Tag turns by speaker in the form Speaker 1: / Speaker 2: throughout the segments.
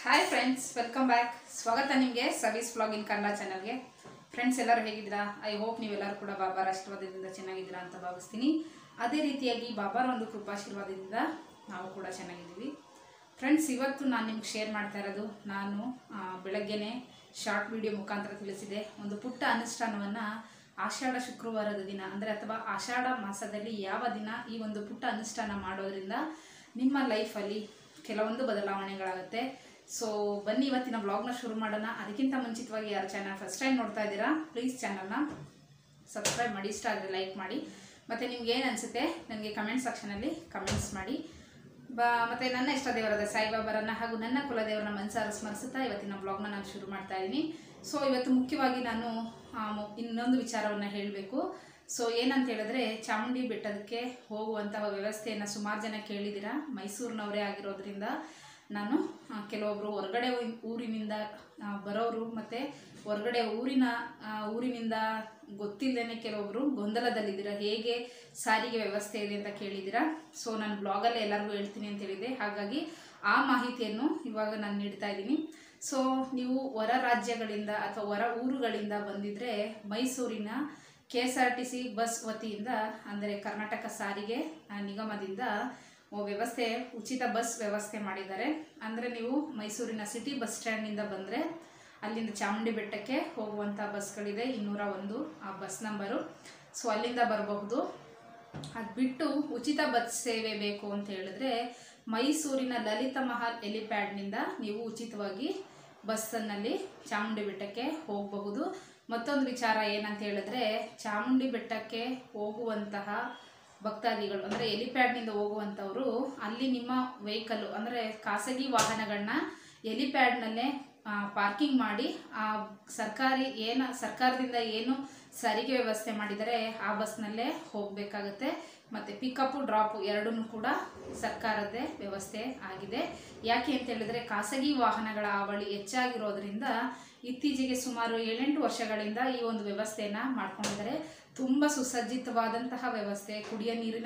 Speaker 1: hi friends welcome back ಸ್ವಾಗತ ನಿಮಗೆ ಸವೀಸ್ vlog ಇನ್ ಕನ್ನಡ ಚಾನಲ್ಗೆ ಫ್ರೆಂಡ್ಸ್ ಎಲ್ಲರೂ ಹೇಗಿದ್ದೀರಾ ಐ ಹೋಪ್ ನೀವೆಲ್ಲರೂ ಕೂಡ ಬಾಬಾರ ಆಶೀರ್ವಾದದಿಂದ ಚೆನ್ನಾಗಿದ್ದೀರಾ ಅಂತ ಭಾವಿಸ್ತೀನಿ ಅದೇ ರೀತಿಯಾಗಿ ಬಾಬಾರ ಒಂದು ಕೃಪಾಶೀರ್ವಾದದಿಂದ ನಾವು ಕೂಡ ಚೆನ್ನಾಗಿದ್ದೀವಿ ಫ್ರೆಂಡ್ಸ್ ಇವತ್ತು ನಾನು ನಿಮ್ಗೆ ಶೇರ್ ಮಾಡ್ತಾ ಇರೋದು ನಾನು ಆ, ಬೆಳಗ್ಗೆನೆ ಶಾರ್ಟ್ ವಿಡಿಯೋ ಮುಖಾಂತರ ತಿಳಿಸಿದೆ ಒಂದು ಪುಟ್ಟ ಅನುಷ್ಠಾನವನ್ನು ಆಷಾಢ ಶುಕ್ರವಾರದ ದಿನ ಅಂದರೆ ಅಥವಾ ಆಷಾಢ ಮಾಸದಲ್ಲಿ ಯಾವ ದಿನ ಈ ಒಂದು ಪುಟ್ಟ ಅನುಷ್ಠಾನ ಮಾಡೋದ್ರಿಂದ ನಿಮ್ಮ ಲೈಫಲ್ಲಿ ಕೆಲವೊಂದು ಬದಲಾವಣೆಗಳಾಗುತ್ತೆ ಸೊ ಬನ್ನಿ ಇವತ್ತಿನ ಬ್ಲಾಗ್ನ ಶುರು ಮಾಡೋಣ ಅದಕ್ಕಿಂತ ಮುಂಚಿತವಾಗಿ ಯಾರು ಚಾನಲ್ ಫಸ್ಟ್ ಟೈಮ್ ನೋಡ್ತಾ ಇದ್ದೀರಾ ಪ್ಲೀಸ್ ಚಾನಲ್ನ ಸಬ್ಸ್ಕ್ರೈಬ್ ಮಾಡಿ ಇಷ್ಟ ಆದರೆ ಲೈಕ್ ಮಾಡಿ ಮತ್ತು ನಿಮ್ಗೆ ಏನು ಅನಿಸುತ್ತೆ ನನಗೆ ಕಮೆಂಟ್ ಸೆಕ್ಷನಲ್ಲಿ ಕಮೆಂಟ್ಸ್ ಮಾಡಿ ಬ ಮತ್ತು ನನ್ನ ಇಷ್ಟ ದೇವರಾದ ಸಾಯಿಬಾಬರನ್ನ ಹಾಗೂ ನನ್ನ ಕುಲದೇವರನ್ನ ಮನಸಾರ ಸ್ಮರಿಸುತ್ತಾ ಇವತ್ತಿನ ಬ್ಲಾಗ್ನ ನಾನು ಶುರು ಮಾಡ್ತಾ ಇದ್ದೀನಿ ಸೊ ಇವತ್ತು ಮುಖ್ಯವಾಗಿ ನಾನು ಆ, ಮು- ಇನ್ನೊಂದು ವಿಚಾರವನ್ನು ಹೇಳಬೇಕು ಸೊ ಏನಂತ ಹೇಳಿದ್ರೆ ಚಾಮುಂಡಿ ಬೆಟ್ಟದಕ್ಕೆ ಹೋಗುವಂತಹ ವ್ಯವಸ್ಥೆಯನ್ನು ಸುಮಾರು ಜನ ಕೇಳಿದ್ದೀರಾ ಮೈಸೂರಿನವರೇ ಆಗಿರೋದ್ರಿಂದ ನಾನು ಆ, ಕೆಲವೊಬ್ಬರು ಹೊರಗಡೆ ಊ- ಊರಿನಿಂದ ಆ, ಬರೋರು ಮತ್ತು ಹೊರಗಡೆ ಊರಿನ ಆ, ಊರಿನಿಂದ ಗೊತ್ತಿಲ್ಲದೇ ಕೆಲವೊಬ್ಬರು ಗೊಂದಲದಲ್ಲಿದ್ದೀರಾ ಹೇಗೆ ಸಾರಿಗೆ ವ್ಯವಸ್ಥೆ ಇದೆ ಅಂತ ಕೇಳಿದ್ದೀರಾ ಸೊ ನಾನು ಬ್ಲಾಗಲ್ಲೇ ಎಲ್ಲರಿಗೂ ಹೇಳ್ತೀನಿ ಅಂತ ಹೇಳಿದೆ ಹಾಗಾಗಿ ಆ ಮಾಹಿತಿಯನ್ನು ಇವಾಗ ನಾನು ನೀಡ್ತಾ ಇದ್ದೀನಿ ಸೊ ನೀವು ಹೊರ ರಾಜ್ಯಗಳಿಂದ ಅಥವಾ ಹೊರ ಊರುಗಳಿಂದ ಬಂದಿದ್ರೆ ಮೈಸೂರಿನ K S R T C bus ವತಿಯಿಂದ ಅಂದರೆ ಕರ್ನಾಟಕ ಸಾರಿಗೆ ಆ, ನಿಗಮದಿಂದ ಓ ವ್ಯವಸ್ಥೆ ಉಚಿತ ಬಸ್ ವ್ಯವಸ್ಥೆ ಮಾಡಿದ್ದಾರೆ ಅಂದರೆ ನೀವು ಮೈಸೂರಿನ ಸಿಟಿ ಬಸ್ ಸ್ಟ್ಯಾಂಡ್ನಿಂದ ಬಂದರೆ ಅಲ್ಲಿಂದ ಚಾಮುಂಡಿ ಬೆಟ್ಟಕ್ಕೆ ಹೋಗುವಂಥ ಬಸ್ಗಳಿದೆ ಇನ್ನೂರ ಒಂದು ಆ ಬಸ್ ನಂಬರು ಸೊ ಅಲ್ಲಿಂದ ಬರಬಹುದು ಅದು ಬಿಟ್ಟು ಉಚಿತ ಬಸ್ ಸೇವೆ ಬೇಕು ಅಂತ ಹೇಳಿದ್ರೆ ಮೈಸೂರಿನ ಲಲಿತ ಮಹಲ್ ಎಲಿಪ್ಯಾಡ್ನಿಂದ ನೀವು ಉಚಿತವಾಗಿ ಬಸ್ಸನ್ನಲ್ಲಿ ಚಾಮುಂಡಿ ಬೆಟ್ಟಕ್ಕೆ ಹೋಗಬಹುದು ಮತ್ತೊಂದು ವಿಚಾರ ಏನಂತ ಹೇಳಿದ್ರೆ ಚಾಮುಂಡಿ ಬೆಟ್ಟಕ್ಕೆ ಹೋಗುವಂತಹ ಭಕ್ತಾದಿಗಳು ಅಂದರೆ ಎಲಿಪ್ಯಾಡ್ನಿಂದ ಹೋಗುವಂಥವರು ಅಲ್ಲಿ ನಿಮ್ಮ ವೆಹಿಕಲ್ಲು ಅಂದರೆ ಖಾಸಗಿ ವಾಹನಗಳನ್ನ ಎಲಿಪ್ಯಾಡ್ನಲ್ಲೇ ಪಾರ್ಕಿಂಗ್ ಮಾಡಿ ಆ ಸರ್ಕಾರಿ ಏನು ಸರ್ಕಾರದಿಂದ ಏನು ಸಾರಿಗೆ ವ್ಯವಸ್ಥೆ ಮಾಡಿದರೆ ಆ ಬಸ್ನಲ್ಲೇ ಹೋಗಬೇಕಾಗುತ್ತೆ ಮತ್ತು ಪಿಕಪ್ಪು ಡ್ರಾಪು ಎರಡೂ ಕೂಡ ಸರ್ಕಾರದ್ದೇ ವ್ಯವಸ್ಥೆ ಆಗಿದೆ ಯಾಕೆ ಅಂತ ಹೇಳಿದ್ರೆ ಖಾಸಗಿ ವಾಹನಗಳ ಹಾವಳಿ ಹೆಚ್ಚಾಗಿರೋದ್ರಿಂದ ಇತ್ತೀಚೆಗೆ ಸುಮಾರು ಏಳೆಂಟು ವರ್ಷಗಳಿಂದ ಈ ಒಂದು ವ್ಯವಸ್ಥೆಯನ್ನು ಮಾಡ್ಕೊಂಡಿದ್ದಾರೆ ತುಂಬ ಸುಸಜ್ಜಿತವಾದಂತಹ ವ್ಯವಸ್ಥೆ ಕುಡಿಯೋ ನೀರಿನ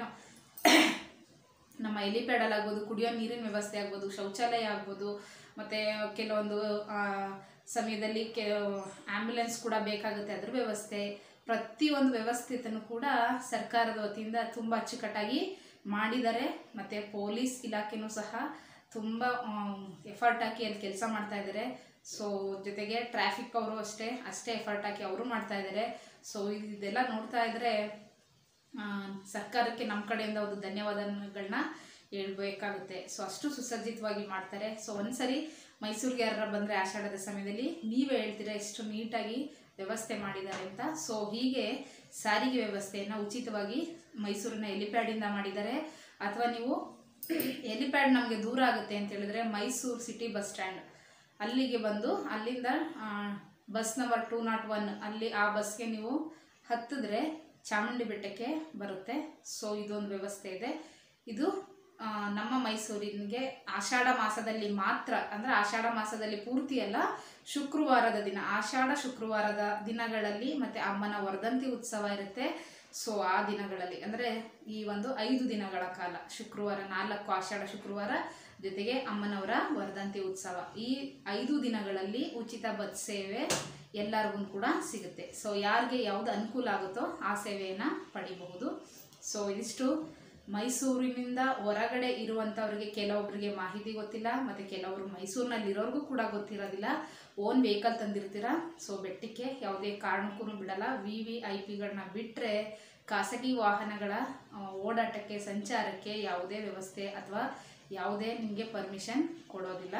Speaker 1: ನಮ್ಮ ಎಲಿಪ್ಯಾಡಲ್ ಆಗ್ಬೋದು ಕುಡಿಯೋ ನೀರಿನ ವ್ಯವಸ್ಥೆ ಆಗ್ಬೋದು ಶೌಚಾಲಯ ಆಗ್ಬೋದು ಮತ್ತು ಕೆಲವೊಂದು ಆ, ಸಮಯದಲ್ಲಿ ಕೆ ಆ್ಯಂಬುಲೆನ್ಸ್ ಕೂಡ ಬೇಕಾಗುತ್ತೆ ಅದ್ರ ವ್ಯವಸ್ಥೆ ಪ್ರತಿಯೊಂದು ವ್ಯವಸ್ಥಿತನು ಕೂಡ ಸರ್ಕಾರದ ವತಿಯಿಂದ ತುಂಬ ಅಚ್ಚುಕಟ್ಟಾಗಿ ಮಾಡಿದ್ದಾರೆ ಮತ್ತು ಪೊಲೀಸ್ ಇಲಾಖೆನೂ ಸಹ ತುಂಬ ಎಫರ್ಟ್ ಹಾಕಿ ಅಲ್ಲಿ ಕೆಲಸ ಮಾಡ್ತಾ ಇದ್ದಾರೆ ಸೊ ಜೊತೆಗೆ ಟ್ರಾಫಿಕ್ ಅವರು ಅಷ್ಟೇ ಅಷ್ಟೇ ಎಫರ್ಟ್ ಹಾಕಿ ಅವರು ಮಾಡ್ತಾ ಇದ್ದಾರೆ ಸೊ ಇದೆಲ್ಲ ನೋಡ್ತಾ ಇದ್ದರೆ ಆ, ಸರ್ಕಾರಕ್ಕೆ ನಮ್ಮ ಕಡೆಯಿಂದ ಒಂದು ಧನ್ಯವಾದಗಳನ್ನ ಹೇಳ್ಬೇಕಾಗುತ್ತೆ ಸೊ ಅಷ್ಟು ಸುಸಜ್ಜಿತವಾಗಿ ಮಾಡ್ತಾರೆ ಸೊ ಒಂದ್ಸರಿ ಮೈಸೂರಿಗೆ ಯಾರ ಬಂದರೆ ಆಷಾಢದ ಸಮಯದಲ್ಲಿ ನೀವೇ ಹೇಳ್ತೀರಾ ಎಷ್ಟು ನೀಟಾಗಿ ವ್ಯವಸ್ಥೆ ಮಾಡಿದ್ದಾರೆ ಅಂತ ಸೊ ಹೀಗೆ ಸಾರಿಗೆ ವ್ಯವಸ್ಥೆಯನ್ನು ಉಚಿತವಾಗಿ ಮೈಸೂರಿನ ಎಲಿಪ್ಯಾಡಿಂದ ಮಾಡಿದ್ದಾರೆ ಅಥವಾ ನೀವು ಎಲಿಪ್ಯಾಡ್ ನಮಗೆ ದೂರ ಆಗುತ್ತೆ ಅಂತ ಹೇಳಿದ್ರೆ ಮೈಸೂರು ಸಿಟಿ ಬಸ್ ಸ್ಟ್ಯಾಂಡ್ ಅಲ್ಲಿಗೆ ಬಂದು ಅಲ್ಲಿಂದ ಆ, bus number two not one ಅಲ್ಲಿ ಆ ಬಸ್ಗೆ ನೀವು ಹತ್ತಿದ್ರೆ ಚಾಮುಂಡಿ ಬೆಟ್ಟಕ್ಕೆ ಬರುತ್ತೆ ಸೊ ಇದೊಂದು ವ್ಯವಸ್ಥೆ ಇದೆ ಇದು ಆ, ನಮ್ಮ ಮೈಸೂರಿನಿಗೆ ಆಷಾಢ ಮಾಸದಲ್ಲಿ ಮಾತ್ರ ಅಂದರೆ ಆಷಾಢ ಮಾಸದಲ್ಲಿ ಪೂರ್ತಿ ಅಲ್ಲ ಶುಕ್ರವಾರದ ದಿನ ಆಷಾಢ ಶುಕ್ರವಾರದ ದಿನಗಳಲ್ಲಿ ಮತ್ತು ಅಮ್ಮನ ವರ್ಧಂತಿ ಉತ್ಸವ ಇರುತ್ತೆ ಸೊ ಆ ದಿನಗಳಲ್ಲಿ ಅಂದರೆ ಈ ಒಂದು ಐದು ದಿನಗಳ ಕಾಲ ಶುಕ್ರವಾರ ನಾಲ್ಕು ಆಷಾಢ ಶುಕ್ರವಾರ ಜೊತೆಗೆ ಅಮ್ಮನವರ ವರ್ಧಂತಿ ಉತ್ಸವ ಈ ಐದು ದಿನಗಳಲ್ಲಿ ಉಚಿತ ಬಸ್ ಸೇವೆ ಎಲ್ಲರಿಗೂ ಕೂಡ ಸಿಗುತ್ತೆ ಸೊ ಯಾರಿಗೆ ಯಾವುದು ಅನುಕೂಲ ಆಗುತ್ತೋ ಆ ಸೇವೆಯನ್ನು ಪಡಿಬಹುದು ಸೊ ಇದಿಷ್ಟು ಮೈಸೂರಿನಿಂದ ಹೊರಗಡೆ ಇರುವಂಥವ್ರಿಗೆ ಕೆಲವೊಬ್ಬರಿಗೆ ಮಾಹಿತಿ ಗೊತ್ತಿಲ್ಲ ಮತ್ತು ಕೆಲವರು ಮೈಸೂರಿನಲ್ಲಿ ಇರೋರ್ಗೂ ಕೂಡ ಗೊತ್ತಿರೋದಿಲ್ಲ ಓನ್ ವೆಹಿಕಲ್ ತಂದಿರ್ತೀರ ಸೊ ಬೆಟ್ಟಕ್ಕೆ ಯಾವುದೇ ಕಾರಣಕ್ಕೂ ಬಿಡಲ್ಲ ವಿ ವಿ ಐ ಪಿಗಳನ್ನ ಬಿಟ್ಟರೆ ಖಾಸಗಿ ವಾಹನಗಳ ಆ, ಓಡಾಟಕ್ಕೆ ಸಂಚಾರಕ್ಕೆ ಯಾವುದೇ ವ್ಯವಸ್ಥೆ ಅಥವಾ ಯಾವುದೇ ನಿಮಗೆ ಪರ್ಮಿಷನ್ ಕೊಡೋದಿಲ್ಲ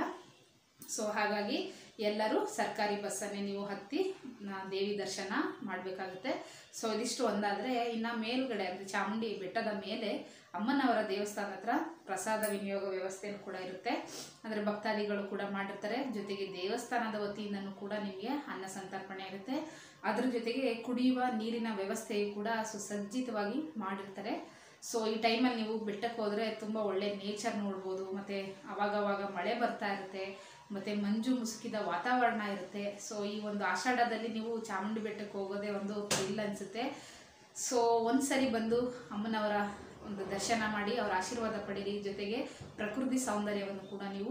Speaker 1: ಸೊ ಹಾಗಾಗಿ ಎಲ್ಲರೂ ಸರ್ಕಾರಿ ಬಸ್ಸನ್ನೇ ನೀವು ಹತ್ತಿ ನ- ದೇವಿ ದರ್ಶನ ಮಾಡಬೇಕಾಗುತ್ತೆ ಸೊ ಇದಿಷ್ಟು ಒಂದಾದರೆ ಇನ್ನು ಮೇಲ್ಗಡೆ ಅಂದರೆ ಚಾಮುಂಡಿ ಬೆಟ್ಟದ ಮೇಲೆ ಅಮ್ಮನವರ ದೇವಸ್ಥಾನ ಹತ್ರ ಪ್ರಸಾದ ವಿನಿಯೋಗ ವ್ಯವಸ್ಥೆನೂ ಕೂಡ ಇರುತ್ತೆ ಅಂದರೆ ಭಕ್ತಾದಿಗಳು ಕೂಡ ಮಾಡಿರ್ತಾರೆ ಜೊತೆಗೆ ದೇವಸ್ಥಾನದ ವತಿಯಿಂದನೂ ಕೂಡ ನಿಮಗೆ ಅನ್ನ ಸಂತರ್ಪಣೆ ಇರುತ್ತೆ ಅದ್ರ ಜೊತೆಗೆ ಕುಡಿಯುವ ನೀರಿನ ವ್ಯವಸ್ಥೆಯು ಕೂಡ ಸುಸಜ್ಜಿತವಾಗಿ ಮಾಡಿರ್ತಾರೆ ಸೊ ಈ ಟೈಮಲ್ಲಿ ನೀವು ಬೆಟ್ಟಕ್ಕೆ ಹೋದರೆ ತುಂಬ ಒಳ್ಳೆ ನೇಚರ್ ನೋಡ್ಬೋದು ಮತ್ತು ಅವಾಗವಾಗ ಮಳೆ ಬರ್ತಾ ಇರುತ್ತೆ ಮತ್ತು ಮಂಜು ಮುಸುಕಿದ ವಾತಾವರಣ ಇರುತ್ತೆ ಸೊ ಈ ಒಂದು ಆಷಾಢದಲ್ಲಿ ನೀವು ಚಾಮುಂಡಿ ಬೆಟ್ಟಕ್ಕೆ ಹೋಗೋದೇ ಒಂದು ಥ್ರಿಲ್ ಅನಿಸುತ್ತೆ ಸೊ ಒಂದು ಸರಿ ಬಂದು ಅಮ್ಮನವರ ಒಂದು ದರ್ಶನ ಮಾಡಿ ಅವರ ಆಶೀರ್ವಾದ ಪಡೀರಿ ಜೊತೆಗೆ ಪ್ರಕೃತಿ ಸೌಂದರ್ಯವನ್ನು ಕೂಡ ನೀವು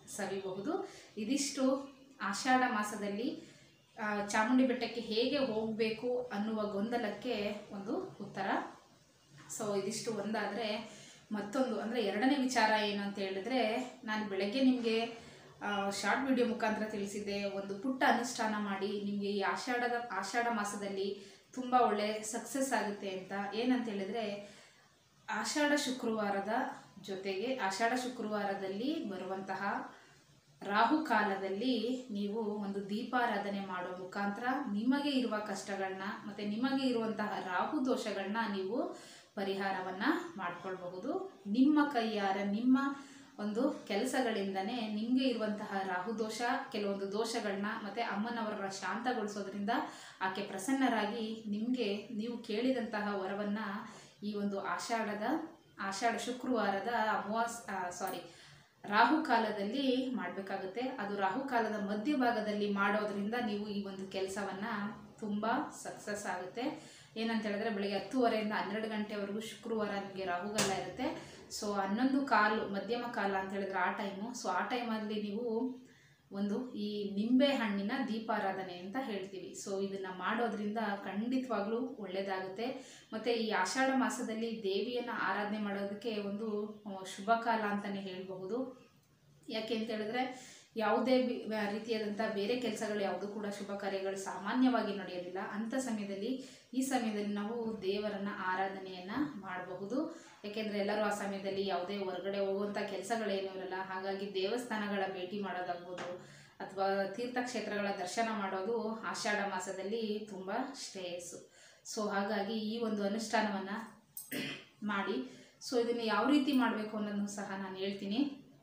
Speaker 1: ಸವಿಬಹುದು ಇದಿಷ್ಟು ಆಷಾಢ ಮಾಸದಲ್ಲಿ ಆ, ಚಾಮುಂಡಿ ಬೆಟ್ಟಕ್ಕೆ ಹೇಗೆ ಹೋಗಬೇಕು ಅನ್ನುವ ಗೊಂದಲಕ್ಕೆ ಒಂದು ಉತ್ತರ ಸೊ ಇದಿಷ್ಟು ಒಂದಾದರೆ ಮತ್ತೊಂದು ಅಂದರೆ ಎರಡನೇ ವಿಚಾರ ಏನು ಅಂತ ಹೇಳಿದ್ರೆ ನಾನು ಬೆಳಗ್ಗೆ ನಿಮಗೆ ಶಾರ್ಟ್ ವಿಡಿಯೋ ಮುಖಾಂತರ ತಿಳಿಸಿದ್ದೆ ಒಂದು ಪುಟ್ಟ ಅನುಷ್ಠಾನ ಮಾಡಿ ನಿಮಗೆ ಈ ಆಷಾಢದ ಆಷಾಢ ಮಾಸದಲ್ಲಿ ತುಂಬ ಒಳ್ಳೆ ಸಕ್ಸಸ್ ಆಗುತ್ತೆ ಅಂತ ಏನಂತ ಹೇಳಿದ್ರೆ ಆಷಾಢ ಶುಕ್ರವಾರದ ಜೊತೆಗೆ ಆಷಾಢ ಶುಕ್ರವಾರದಲ್ಲಿ ಬರುವಂತಹ ರಾಹುಕಾಲದಲ್ಲಿ ನೀವು ಒಂದು ದೀಪಾರಾಧನೆ ಮಾಡೋ ಮುಖಾಂತರ ನಿಮಗೆ ಇರುವ ಕಷ್ಟಗಳನ್ನ ಮತ್ತು ನಿಮಗೆ ಇರುವಂತಹ ರಾಹು ದೋಷಗಳನ್ನ ನೀವು ಪರಿಹಾರವನ್ನ ಮಾಡ್ಕೊಳ್ಬಹುದು ನಿಮ್ಮ ಕೈಯಾರ ನಿಮ್ಮ ಒಂದು ಕೆಲಸಗಳಿಂದನೇ ನಿಮಗೆ ಇರುವಂತಹ ರಾಹು ದೋಷ ಕೆಲವೊಂದು ದೋಷಗಳನ್ನ ಮತ್ತು ಅಮ್ಮನವರ ಶಾಂತಗೊಳಿಸೋದ್ರಿಂದ ಆಕೆ ಪ್ರಸನ್ನರಾಗಿ ನಿಮಗೆ ನೀವು ಕೇಳಿದಂತಹ ವರವನ್ನು ಈ ಒಂದು ಆಷಾಢದ ಆಷಾಢ ಶುಕ್ರವಾರದ ಅಮಾವಾಸ್ ಸಾರಿ ರಾಹುಕಾಲದಲ್ಲಿ ಮಾಡಬೇಕಾಗುತ್ತೆ ಅದು ರಾಹುಕಾಲದ ಮಧ್ಯಭಾಗದಲ್ಲಿ ಮಾಡೋದ್ರಿಂದ ನೀವು ಈ ಒಂದು ಕೆಲಸವನ್ನು ತುಂಬ ಸಕ್ಸಸ್ ಆಗುತ್ತೆ ಏನಂತ ಹೇಳಿದ್ರೆ ಬೆಳಿಗ್ಗೆ ಹತ್ತುವರೆಯಿಂದ ಹನ್ನೆರಡು ಗಂಟೆವರೆಗೂ ಶುಕ್ರವಾರ ನಿಮಗೆ ರಾಹುಗಾಲ ಇರುತ್ತೆ ಸೊ ಹನ್ನೊಂದು ಕಾಲು ಮಧ್ಯಮ ಕಾಲ ಅಂತ ಹೇಳಿದ್ರೆ ಆ ಟೈಮು ಸೊ ಆ ಟೈಮಲ್ಲಿ ನೀವು ಒಂದು ಈ ನಿಂಬೆ ಹಣ್ಣಿನ ದೀಪಾರಾಧನೆ ಅಂತ ಹೇಳ್ತೀವಿ ಸೊ ಇದನ್ನು ಮಾಡೋದ್ರಿಂದ ಖಂಡಿತವಾಗ್ಲೂ ಒಳ್ಳೆಯದಾಗುತ್ತೆ ಮತ್ತು ಈ ಆಷಾಢ ಮಾಸದಲ್ಲಿ ದೇವಿಯನ್ನು ಆರಾಧನೆ ಮಾಡೋದಕ್ಕೆ ಒಂದು ಆ, ಶುಭ ಕಾಲ ಅಂತಲೇ ಹೇಳಬಹುದು ಯಾಕೆ ಅಂತ ಹೇಳಿದ್ರೆ ಯಾವುದೇ ಬಿ- ವ- ರೀತಿಯಾದಂಥ ಬೇರೆ ಕೆಲಸಗಳು ಯಾವುದು ಕೂಡ ಶುಭ ಕಾರ್ಯಗಳು ಸಾಮಾನ್ಯವಾಗಿ ನಡೆಯೋದಿಲ್ಲ ಅಂಥ ಸಮಯದಲ್ಲಿ ಈ ಸಮಯದಲ್ಲಿ ನಾವು ದೇವರನ್ನ ಆರಾಧನೆಯನ್ನ ಮಾಡಬಹುದು ಯಾಕೆಂದ್ರೆ ಎಲ್ಲರೂ ಆ ಸಮಯದಲ್ಲಿ ಯಾವುದೇ ಹೊರಗಡೆ ಹೋಗುವಂಥ ಕೆಲಸಗಳೇನೂ ಇರಲ್ಲ ಹಾಗಾಗಿ ದೇವಸ್ಥಾನಗಳ ಭೇಟಿ ಮಾಡೋದಾಗ್ಬೋದು ಅಥವಾ ತೀರ್ಥಕ್ಷೇತ್ರಗಳ ದರ್ಶನ ಮಾಡೋದು ಆಷಾಢ ಮಾಸದಲ್ಲಿ ತುಂಬ ಶ್ರೇಯಸ್ಸು ಸೊ ಹಾಗಾಗಿ ಈ ಒಂದು ಅನುಷ್ಠಾನವನ್ನು ಮಾಡಿ ಸೊ ಇದನ್ನು ಯಾವ ರೀತಿ ಮಾಡಬೇಕು ಅನ್ನೋದನ್ನು ಸಹ ನಾನು ಹೇಳ್ತೀನಿ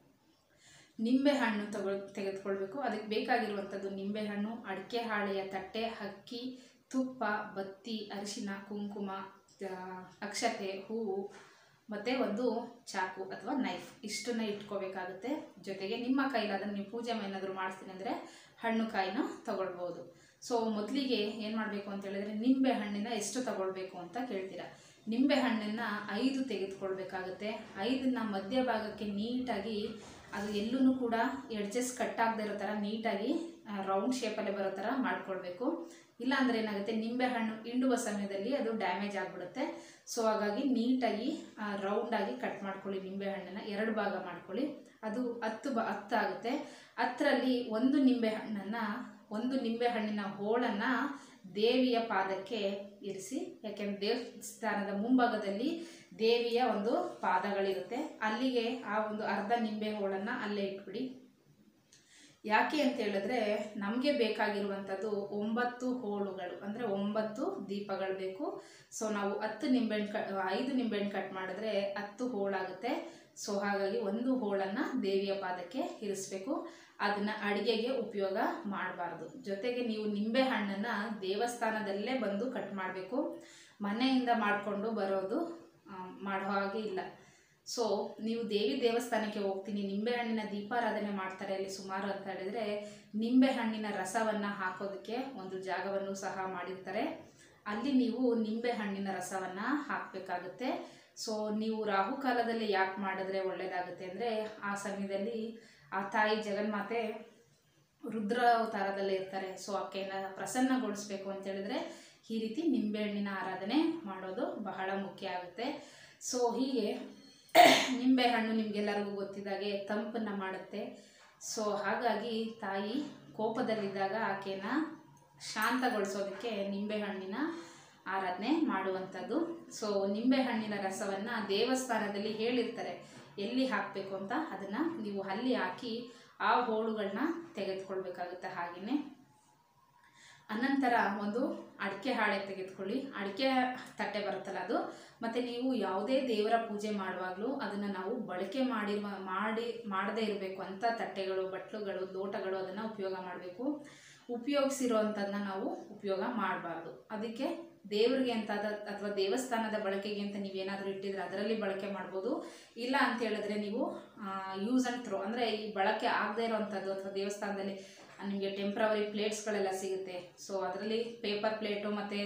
Speaker 1: ನಿಂಬೆ ಹಣ್ಣು ತಗೊ ತೆಗೆದುಕೊಳ್ಬೇಕು ಅದಕ್ಕೆ ಬೇಕಾಗಿರುವಂಥದ್ದು ನಿಂಬೆ ಹಣ್ಣು ಅಡಿಕೆ ಹಾಳೆಯ ತಟ್ಟೆ ಅಕ್ಕಿ ತುಪ್ಪ ಬತ್ತಿ ಅರಿಶಿನ ಕುಂಕುಮ ಆ, ಅಕ್ಷತೆ ಹೂವು ಮತ್ತು ಒಂದು ಚಾಕು ಅಥವಾ ನೈಫ್ ಇಷ್ಟನ್ನ ಇಟ್ಕೋಬೇಕಾಗುತ್ತೆ ಜೊತೆಗೆ ನಿಮ್ಮ ಕೈಲಾದ್ರೆ ನೀವು ಪೂಜೆ ಏನಾದರೂ ಮಾಡಿಸ್ತೀನಿ ಅಂದರೆ ಹಣ್ಣು ಕಾಯಿನ ತಗೊಳ್ಬೋದು ಸೊ ಮೊದಲಿಗೆ ಏನು ಮಾಡಬೇಕು ಅಂತ ಹೇಳಿದ್ರೆ ನಿಂಬೆ ಹಣ್ಣಿನ ಎಷ್ಟು ತಗೊಳ್ಬೇಕು ಅಂತ ಕೇಳ್ತೀರಾ ನಿಂಬೆ ಹಣ್ಣನ್ನು ಐದು ತೆಗೆದುಕೊಳ್ಬೇಕಾಗುತ್ತೆ ಐದನ್ನ ಮಧ್ಯಭಾಗಕ್ಕೆ ನೀಟಾಗಿ ಅದು ಎಲ್ಲೂ ಕೂಡ ಎಡ್ಜಸ್ ಕಟ್ ಆಗದೆ ಇರೋ ಥರ ನೀಟಾಗಿ ರೌಂಡ್ ಶೇಪಲ್ಲೇ ಬರೋ ಥರ ಮಾಡ್ಕೊಳ್ಬೇಕು ಇಲ್ಲ ಅಂದರೆ ಏನಾಗುತ್ತೆ ನಿಂಬೆ ಹಣ್ಣು ಹಿಂಡುವ ಸಮಯದಲ್ಲಿ ಅದು ಡ್ಯಾಮೇಜ್ ಆಗಿಬಿಡುತ್ತೆ ಸೊ ಹಾಗಾಗಿ ನೀಟಾಗಿ ರೌಂಡಾಗಿ ಕಟ್ ಮಾಡ್ಕೊಳ್ಳಿ ನಿಂಬೆ ಹಣ್ಣನ್ನು ಎರಡು ಭಾಗ ಮಾಡ್ಕೊಳ್ಳಿ ಅದು ಹತ್ತು ಬ ಹತ್ತು ಆಗುತ್ತೆ ಹತ್ತರಲ್ಲಿ ಒಂದು ನಿಂಬೆ ಹಣ್ಣನ್ನು ಒಂದು ನಿಂಬೆ ಹಣ್ಣಿನ ಹೋಳನ್ನು ದೇವಿಯ ಪಾದಕ್ಕೆ ಇರಿಸಿ ಯಾಕೆಂದ್ರೆ ದೇವಸ್ಥಾನದ ಮುಂಭಾಗದಲ್ಲಿ ದೇವಿಯ ಒಂದು ಪಾದಗಳಿರುತ್ತೆ ಅಲ್ಲಿಗೆ ಆ ಒಂದು ಅರ್ಧ ನಿಂಬೆ ಹೋಳನ್ನು ಅಲ್ಲೇ ಇಟ್ಬಿಡಿ ಯಾಕೆ ಅಂತ ಹೇಳಿದ್ರೆ ನಮಗೆ ಬೇಕಾಗಿರುವಂಥದ್ದು ಒಂಬತ್ತು ಹೋಳುಗಳು ಅಂದರೆ ಒಂಬತ್ತು ದೀಪಗಳು ಬೇಕು ಸೊ ನಾವು ಹತ್ತು ನಿಂಬೆಹಣ್ಣು ಕ ಐದು ನಿಂಬೆಹಣ್ಣು ಕಟ್ ಮಾಡಿದ್ರೆ ಹತ್ತು ಹೋಳಾಗುತ್ತೆ ಸೊ ಹಾಗಾಗಿ ಒಂದು ಹೋಳನ್ನು ದೇವಿಯ ಪಾದಕ್ಕೆ ಇರಿಸ್ಬೇಕು ಅದನ್ನು ಅಡಿಗೆಗೆ ಉಪಯೋಗ ಮಾಡಬಾರ್ದು ಜೊತೆಗೆ ನೀವು ನಿಂಬೆ ಹಣ್ಣನ್ನು ದೇವಸ್ಥಾನದಲ್ಲೇ ಬಂದು ಕಟ್ ಮಾಡಬೇಕು ಮನೆಯಿಂದ ಮಾಡಿಕೊಂಡು ಬರೋದು ಆ, ಮಾಡೋ ಹಾಗೆ ಇಲ್ಲ ಸೊ ನೀವು ದೇವಿ ದೇವಸ್ಥಾನಕ್ಕೆ ಹೋಗ್ತೀನಿ ನಿಂಬೆಹಣ್ಣಿನ ದೀಪಾರಾಧನೆ ಮಾಡ್ತಾರೆ ಅಲ್ಲಿ ಸುಮಾರು ಅಂತ ಹೇಳಿದ್ರೆ ನಿಂಬೆಹಣ್ಣಿನ ರಸವನ್ನು ಹಾಕೋದಕ್ಕೆ ಒಂದು ಜಾಗವನ್ನು ಸಹ ಮಾಡಿರ್ತಾರೆ ಅಲ್ಲಿ ನೀವು ನಿಂಬೆಹಣ್ಣಿನ ರಸವನ್ನು ಹಾಕಬೇಕಾಗುತ್ತೆ ಸೊ ನೀವು ರಾಹುಕಾಲದಲ್ಲಿ ಯಾಕೆ ಮಾಡಿದ್ರೆ ಒಳ್ಳೆಯದಾಗುತ್ತೆ ಅಂದರೆ ಆ ಸಮಯದಲ್ಲಿ ಆ ತಾಯಿ ಜಗನ್ಮಾತೆ ರುದ್ರ ಅವತಾರದಲ್ಲೇ ಇರ್ತಾರೆ ಸೊ ಆಕೆನ ಪ್ರಸನ್ನಗೊಳಿಸ್ಬೇಕು ಅಂತ ಹೇಳಿದ್ರೆ ಈ ರೀತಿ ನಿಂಬೆಹಣ್ಣಿನ ಆರಾಧನೆ ಮಾಡೋದು ಬಹಳ ಮುಖ್ಯ ಆಗುತ್ತೆ ಸೊ ಹೀಗೆ ನಿಂಬೆಹಣ್ಣು ನಿಮಗೆಲ್ಲರಿಗೂ ಗೊತ್ತಿದ್ದಾಗೆ ತಂಪನ್ನು ಮಾಡುತ್ತೆ ಸೊ ಹಾಗಾಗಿ ತಾಯಿ ಕೋಪದಲ್ಲಿದ್ದಾಗ ಆಕೆನ ಶಾಂತಗೊಳಿಸೋದಕ್ಕೆ ನಿಂಬೆಹಣ್ಣಿನ ಆರಾಧನೆ ಮಾಡುವಂಥದ್ದು ಸೊ ನಿಂಬೆಹಣ್ಣಿನ ರಸವನ್ನು ದೇವಸ್ಥಾನದಲ್ಲಿ ಹೇಳಿರ್ತಾರೆ ಎಲ್ಲಿ ಹಾಕಬೇಕು ಅಂತ ಅದನ್ನು ನೀವು ಅಲ್ಲಿ ಹಾಕಿ ಆ ಹೋಳುಗಳನ್ನ ತೆಗೆದುಕೊಳ್ಬೇಕಾಗುತ್ತೆ ಹಾಗೆಯೇ ಅನಂತರ ಒಂದು ಅಡಿಕೆ ಹಾಳೆ ತೆಗೆದುಕೊಳ್ಳಿ ಅಡಿಕೆ ತಟ್ಟೆ ಬರುತ್ತಲ್ಲ ಅದು ಮತ್ತು ನೀವು ಯಾವುದೇ ದೇವರ ಪೂಜೆ ಮಾಡುವಾಗಲೂ ಅದನ್ನು ನಾವು ಬಳಕೆ ಮಾಡಿರುವ ಮಾಡಿ ಮಾಡದೇ ಇರಬೇಕು ಅಂತ ತಟ್ಟೆಗಳು ಬಟ್ಲುಗಳು ಲೋಟಗಳು ಅದನ್ನು ಉಪಯೋಗ ಮಾಡಬೇಕು ಉಪಯೋಗಿಸಿರೋವಂಥದ್ದನ್ನ ನಾವು ಉಪಯೋಗ ಮಾಡಬಾರ್ದು ಅದಕ್ಕೆ ದೇವರಿಗೆ ಅಂತ ಅಥವಾ ದೇವಸ್ಥಾನದ ಬಳಕೆಗೆ ಅಂತ ನೀವೇನಾದರೂ ಇಟ್ಟಿದ್ರೆ ಅದರಲ್ಲಿ ಬಳಕೆ ಮಾಡ್ಬೋದು ಇಲ್ಲ ಅಂತ ಹೇಳಿದ್ರೆ ನೀವು ಯೂಸ್ ಆ್ಯಂಡ್ ಥ್ರೋ ಅಂದರೆ ಈ ಬಳಕೆ ಆಗದೇ ಇರೋವಂಥದ್ದು ಅಥವಾ ದೇವಸ್ಥಾನದಲ್ಲಿ ನಿಮಗೆ ಟೆಂಪ್ರವರಿ ಪ್ಲೇಟ್ಸ್ಗಳೆಲ್ಲ ಸಿಗುತ್ತೆ ಸೊ ಅದರಲ್ಲಿ ಪೇಪರ್ ಪ್ಲೇಟು ಮತ್ತು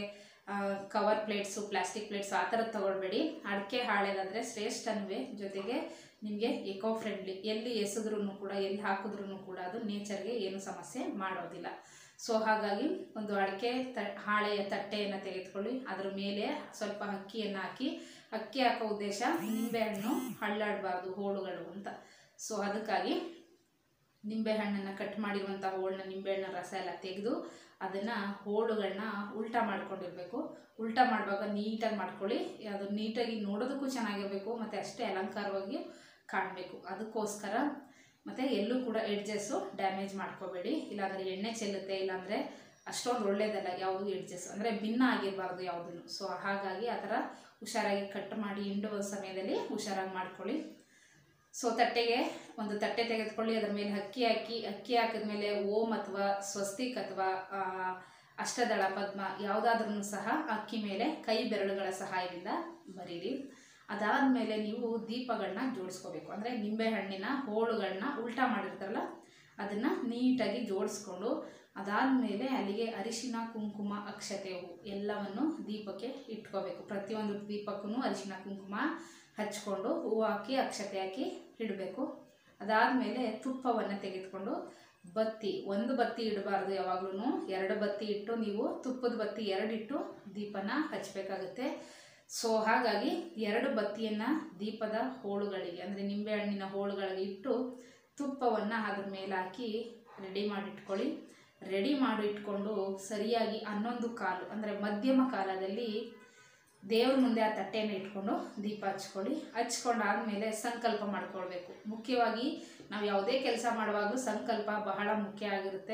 Speaker 1: ಕವರ್ ಪ್ಲೇಟ್ಸು ಪ್ಲಾಸ್ಟಿಕ್ ಪ್ಲೇಟ್ಸು ಆ ಥರದ್ದು ತೊಗೊಳ್ಬೇಡಿ ಅಡಿಕೆ ಹಾಳೆಗಾದರೆ ಶ್ರೇಷ್ಠನುವೆ ಜೊತೆಗೆ ನಿಮಗೆ ಎಕೋ ಫ್ರೆಂಡ್ಲಿ ಎಲ್ಲಿ ಎಸೆದ್ರೂ ಕೂಡ ಎಲ್ಲಿ ಹಾಕಿದ್ರೂ ಕೂಡ ಅದು ನೇಚರ್ಗೆ ಏನು ಸಮಸ್ಯೆ ಮಾಡೋದಿಲ್ಲ ಸೊ ಹಾಗಾಗಿ ಒಂದು ಅಡಿಕೆ ತ ಹಾಳೆಯ ತಟ್ಟೆಯನ್ನು ತೆಗೆದುಕೊಳ್ಳಿ ಅದರ ಮೇಲೆ ಸ್ವಲ್ಪ ಅಕ್ಕಿಯನ್ನು ಹಾಕಿ ಅಕ್ಕಿ ಹಾಕೋ ಉದ್ದೇಶ ನಿಂಬೆಹಣ್ಣು ಹಳ್ಳಾಡಬಾರ್ದು ಹೋಳುಗಳು ಅಂತ ಸೊ ಅದಕ್ಕಾಗಿ ನಿಂಬೆಹಣ್ಣನ್ನು ಕಟ್ ಮಾಡಿರುವಂಥ ಹೋಳನ್ನ ನಿಂಬೆಹಣ್ಣ ರಸ ಎಲ್ಲ ತೆಗೆದು ಅದನ್ನು ಹೋಳುಗಳನ್ನ ಉಲ್ಟಾ ಮಾಡ್ಕೊಂಡಿರ್ಬೇಕು ಉಲ್ಟಾ ಮಾಡುವಾಗ ನೀಟಾಗಿ ಮಾಡ್ಕೊಳ್ಳಿ ಅದು ನೀಟಾಗಿ ನೋಡೋದಕ್ಕೂ ಚೆನ್ನಾಗಿರಬೇಕು ಮತ್ತು ಅಷ್ಟೇ ಅಲಂಕಾರವಾಗಿ ಕಾಣಬೇಕು ಅದಕ್ಕೋಸ್ಕರ ಮತ್ತು ಎಲ್ಲೂ ಕೂಡ ಎಡ್ಜಸ್ಸು ಡ್ಯಾಮೇಜ್ ಮಾಡ್ಕೋಬೇಡಿ ಇಲ್ಲಾಂದರೆ ಎಣ್ಣೆ ಚೆಲ್ಲುತ್ತೆ ಇಲ್ಲಾಂದರೆ ಅಷ್ಟೊಂದು ಒಳ್ಳೇದಲ್ಲ ಯಾವುದು ಎಡ್ಜಸ್ ಅಂದರೆ ಭಿನ್ನ ಆಗಿರಬಾರ್ದು ಯಾವುದನ್ನು ಸೊ ಹಾಗಾಗಿ ಆ ಥರ ಹುಷಾರಾಗಿ ಕಟ್ ಮಾಡಿ ಹಿಂಡುವ ಸಮಯದಲ್ಲಿ ಹುಷಾರಾಗಿ ಮಾಡ್ಕೊಳ್ಳಿ ಸೊ ತಟ್ಟೆಗೆ ಒಂದು ತಟ್ಟೆ ತೆಗೆದುಕೊಳ್ಳಿ ಅದರ ಮೇಲೆ ಅಕ್ಕಿ ಹಾಕಿ ಅಕ್ಕಿ ಹಾಕಿದ್ಮೇಲೆ ಓಂ ಅಥವಾ ಸ್ವಸ್ತಿಕ್ ಅಥವಾ ಆ, ಅಷ್ಟದಳ ಪದ್ಮ ಯಾವುದಾದ್ರೂ ಸಹ ಅಕ್ಕಿ ಮೇಲೆ ಕೈ ಬೆರಳುಗಳ ಸಹಾಯದಿಂದ ಬರೀರಿ ಅದಾದಮೇಲೆ ನೀವು ದೀಪಗಳನ್ನ ಜೋಡಿಸ್ಕೋಬೇಕು ಅಂದರೆ ನಿಂಬೆಹಣ್ಣಿನ ಹೋಳುಗಳನ್ನ ಉಲ್ಟಾ ಮಾಡಿರ್ತಾರಲ್ಲ ಅದನ್ನು ನೀಟಾಗಿ ಜೋಡಿಸ್ಕೊಂಡು ಅದಾದಮೇಲೆ ಅಲ್ಲಿಗೆ ಅರಿಶಿನ ಕುಂಕುಮ ಅಕ್ಷತೆ ಹೂ ಎಲ್ಲವನ್ನು ದೀಪಕ್ಕೆ ಇಟ್ಕೋಬೇಕು ಪ್ರತಿಯೊಂದು ದೀಪಕ್ಕೂ ಅರಿಶಿನ ಕುಂಕುಮ ಹಚ್ಕೊಂಡು ಹೂವು ಹಾಕಿ ಅಕ್ಷತೆ ಹಾಕಿ ಇಡಬೇಕು ಅದಾದಮೇಲೆ ತುಪ್ಪವನ್ನು ತೆಗೆದುಕೊಂಡು ಬತ್ತಿ ಒಂದು ಬತ್ತಿ ಇಡಬಾರ್ದು ಯಾವಾಗ್ಲೂ ಎರಡು ಬತ್ತಿ ಇಟ್ಟು ನೀವು ತುಪ್ಪದ ಬತ್ತಿ ಎರಡಿಟ್ಟು ದೀಪನ ಹಚ್ಚಬೇಕಾಗುತ್ತೆ ಸೊ ಹಾಗಾಗಿ ಎರಡು ಬತ್ತಿಯನ್ನು ದೀಪದ ಹೋಳುಗಳಿಗೆ ಅಂದರೆ ನಿಂಬೆಹಣ್ಣಿನ ಹೋಳುಗಳಿಗೆ ಇಟ್ಟು ತುಪ್ಪವನ್ನು ಅದ್ರ ಮೇಲೆ ಹಾಕಿ ರೆಡಿ ಮಾಡಿಟ್ಕೊಳ್ಳಿ ರೆಡಿ ಮಾಡಿ ಇಟ್ಕೊಂಡು ಸರಿಯಾಗಿ ಹನ್ನೊಂದು ಕಾಲು ಅಂದರೆ ಮಧ್ಯಮ ಕಾಲದಲ್ಲಿ ದೇವ್ರ ಮುಂದೆ ಆ ತಟ್ಟೆಯನ್ನು ಇಟ್ಕೊಂಡು ದೀಪ ಹಚ್ಕೊಳ್ಳಿ ಹಚ್ಕೊಂಡಾದ್ಮೇಲೆ ಸಂಕಲ್ಪ ಮಾಡ್ಕೊಳ್ಬೇಕು ಮುಖ್ಯವಾಗಿ ನಾವು ಯಾವುದೇ ಕೆಲಸ ಮಾಡುವಾಗಲೂ ಸಂಕಲ್ಪ ಬಹಳ ಮುಖ್ಯ ಆಗಿರುತ್ತೆ